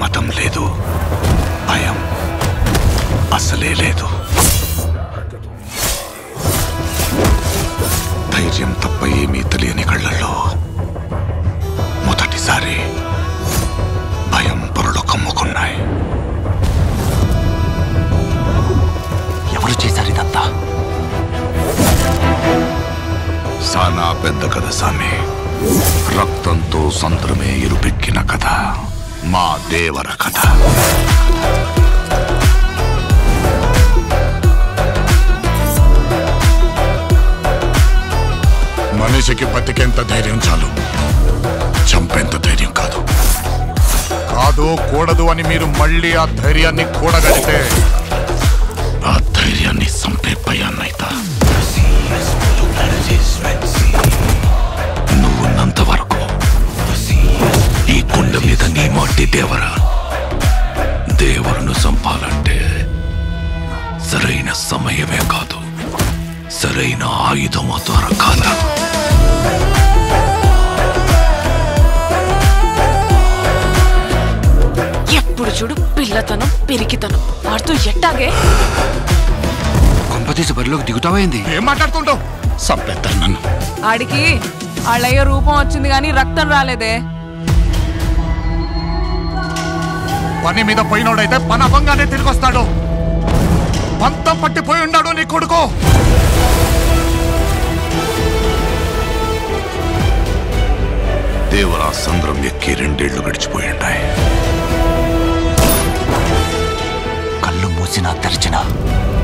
మతం లేదు భయం అసలే లేదు ధైర్యం తప్ప ఏమీ తెలియని కళ్ళల్లో మొదటిసారి భయం పొరలు కమ్ముకున్నాయి ఎవరు చేశారు ఇదంతా సానా పెద్ద కథ సామి రక్తంతో సంద్రమే ఇరుపెక్కిన కథ మా దేవర కథ మనిషికి బతికేంత ధైర్యం చాలు చంపేంత ధైర్యం కాదు కాదు కూడదు అని మీరు మళ్ళీ ఆ ధైర్యాన్ని కూడగలితే ఆ ధైర్యాన్ని చంపే భయాన్నైతా నువ్వున్నంత వరకు ఈ కుండ మీద నీ మట్టి దేవరా దేవరును చంపాలంటే సరైన సమయమే కాదు సరైన ఆయుధం దొరకాల ఎప్పుడు చూడు పిల్లతనం పెరిగితనం వాడుతూ ఎట్టాగే కొంపతీసి బరిలోకి దిగుతావైంది ఏం మాట్లాడుతుంటావు చంపేస్తారు నన్ను ఆడికి ఆళ్ళయ్య రూపం వచ్చింది కానీ రక్తం రాలేదే పని మీద పోయినోడైతే పని అవ్వంగానే తిరిగి వస్తాడు పంతం పట్టిపోయి ఉన్నాడు నీ కొడుకు దేవరా సంద్రం ఎక్కి రెండేళ్లు గడిచిపోయి ఉంటాయి కళ్ళు మూసినా తెరిచినా